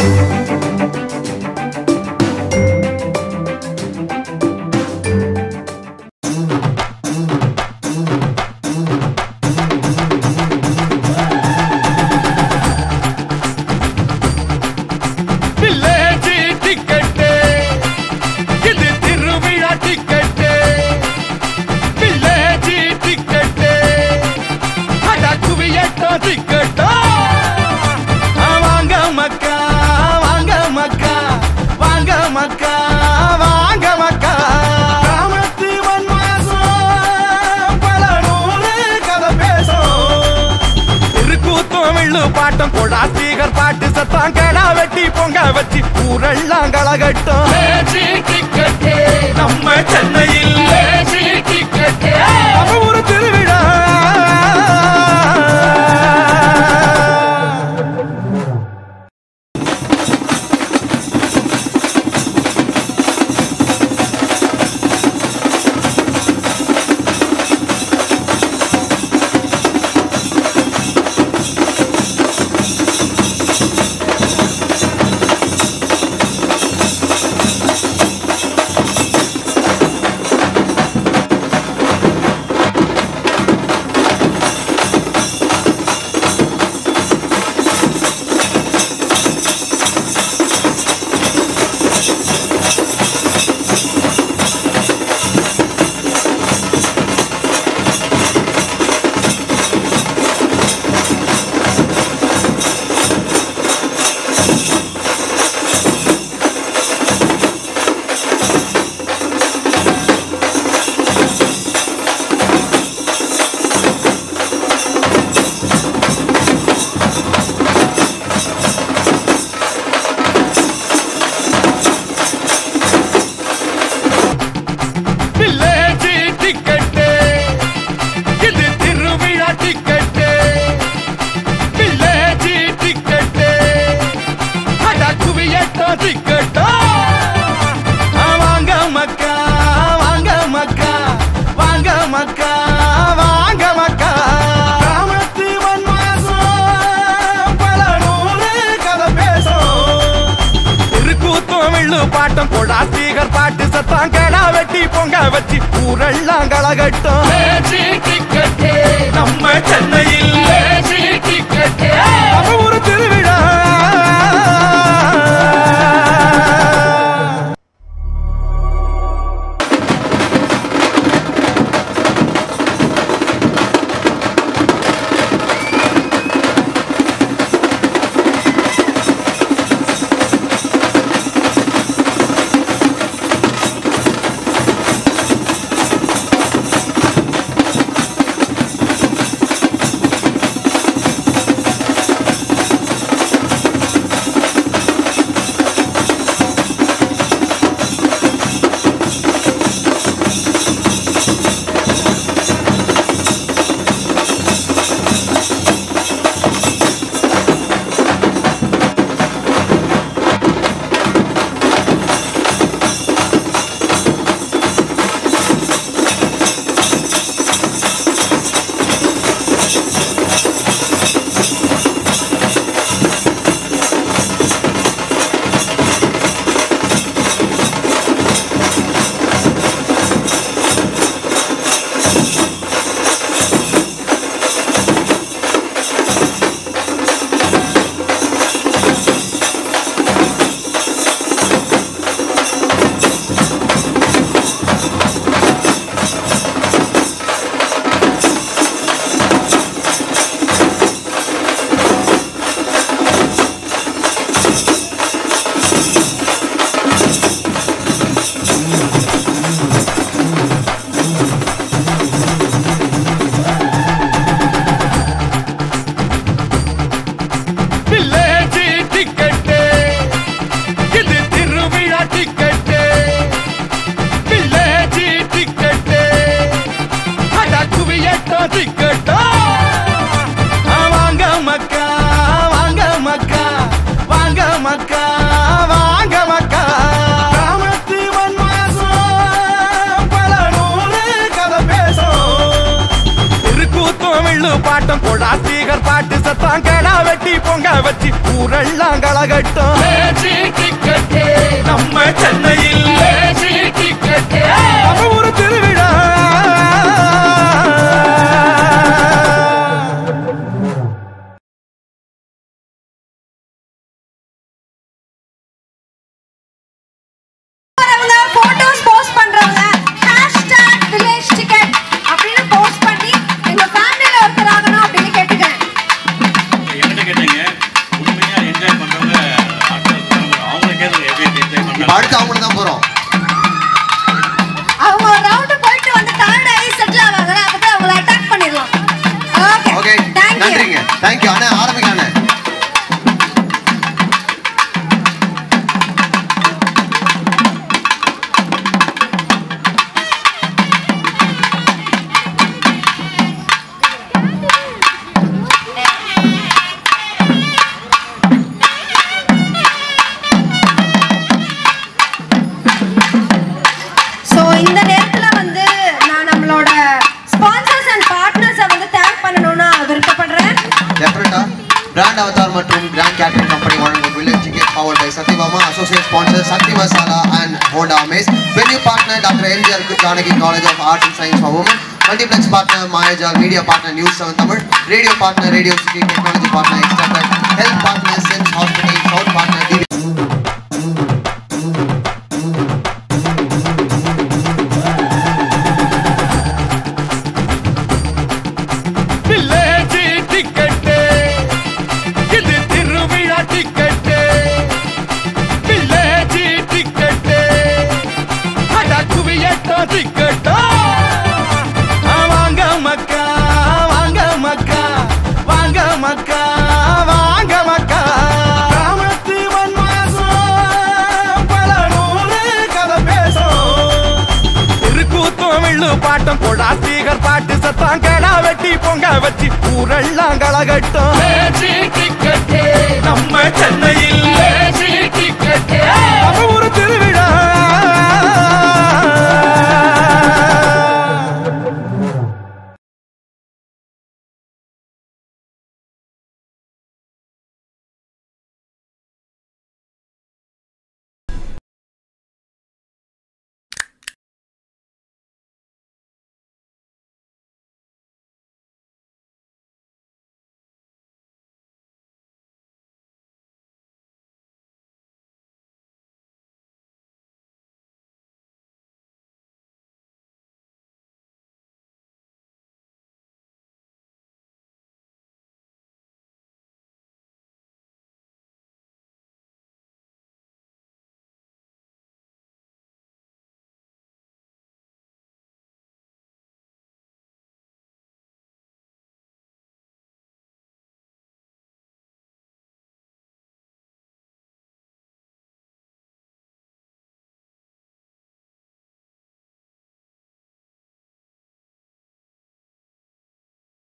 Village ticket இது திருவிழா ticket village ticket அட குவியட்டோ டிக்கெட்டோ வாங்க மக்கா வாங்க மக்கா வாங்க மக்கா வாங்க மக்கா கிராமத்து வன்வாசம் பல நூறு கதை பேசும் திருக்கூத்தம் வில்லு பாட்டம் கொடா ஸ்பீக்கர் பாட்டு சத்தம் கடா வெட்டி பொங்க வச்சு ஊரெல்லாம் களகட்டும் நம்ம சென்னையில் நம்ம ஒரு திருவிழா வில்லேஜ் டிக்கெட்டு இது திருவிழா டிக்கெட்டு வில்லேஜ் டிக்கெட்டு அட குவியட்டோ டிக்கெட்டோ வாங்க மக்கா வாங்க மக்கா வாங்க மக்கா வாங்க மக்கா கிராமத்து வன்வாசம் பல நூறு கதை பேசும் திருக்கூத்தம் வில்லு பாட்டம் கொடா ஸ்பீக்கர் பாட்டு சத்தம் கடா வெட்டி பொங்க வச்சு ஊரெல்லாம் களகட்டும் நம்ம சென்னையில் நம்ம ஒரு திருவிழா வில்லேஜ் டிக்கெட்டு இது திருவிழா டிக்கெட்டு வில்லேஜ் டிக்கெட்டு அட குவியட்டோ டிக்கெட்டோ வாங்க மக்கா வாங்க மக்கா வாங்க மக்கா வாங்க மக்கா கிராமத்து வன்வாசம் பல நூறு கதை பேசும் திருக்கூத்தம் வில்லு பாட்டம் கொடா ஸ்பீக்கர் பாட்டு சத்தம் கடா வெட்டி பொங்க வச்சு ஊரெல்லாம் கலகட்டும் நம்ம சென்னையில் நம்ம ஒரு திருவிழா வரவங்க போட்டோஸ் போஸ்ட் பண்றவங்க ஹேஷ்டாக் வில்லேஜ் டிக்கெட் அப்படின்னு போஸ்ட் பண்ணி எங்க ஃபேமிலில ஒருத்தர் ஆகணும் அப்படின்னு கேட்டுக்கிறேன் என்கிட்ட கேட்டீங்க உண்மையா என்ஜாய் பண்றவங்க actors தான். அவங்களை கேளுங்க எப்படி என்ஜாய் இப்ப பண்றாங்க அடுத்து அவங்களுக்கு தான் போறோம் அவங்க ஒரு ரவுண்ட் போயிட்டு வந்து டயர்ட் ஆகி செட்டில் ஆவாங்க அப்போ அவங்கள அட்டாக் பண்ணிடலாம் ஓகே ஓகே தேங்க் யூ நன்றிங்க தேங்க்யூ அண்ணா ஆரம்பிங்க அண்ணா ஸோ இந்த நேரத்துல வந்து நான் நம்மளோட ஸ்பான்சர்ஸ் அண்ட் பார்ட்னர்ஸை வந்து தேங்க் பண்ணணும்னு விருப்பப்படுறேன் டெஃபினட்டா பிராண்ட் அவதார் மற்றும் கிராண்ட் கேட்டரிங் கம்பெனி வழங்கும் village ticket power by Sathyabama associate sponsor Sakthi masala and Honda Amaze venue partner doctor MGR Janaki college of arts and science for women multiplex partner Mayajaal media partner news seven Tamil radio partner radio city technology partner எக்ஸ்டர்டர் health partner SIMS hospital south partner TV village ticket இது திருவிழா ticket village ticket அட குவியட்டோ டிக்கெட்டோ வாங்க மக்கா வாங்க மக்கா வாங்க மக்கா வாங்க மக்கா கிராமத்து மண்வாசம் பல நூறு கதை பேசும் திருக்கூத்தும் வில்லு பாட்டம் கொடா ஸ்பீக்கர் பாட்டு சத்தம் கடா வெட்டி பொங்க வச்சு ஊரெல்லாம் கலகட்டும் நம்ம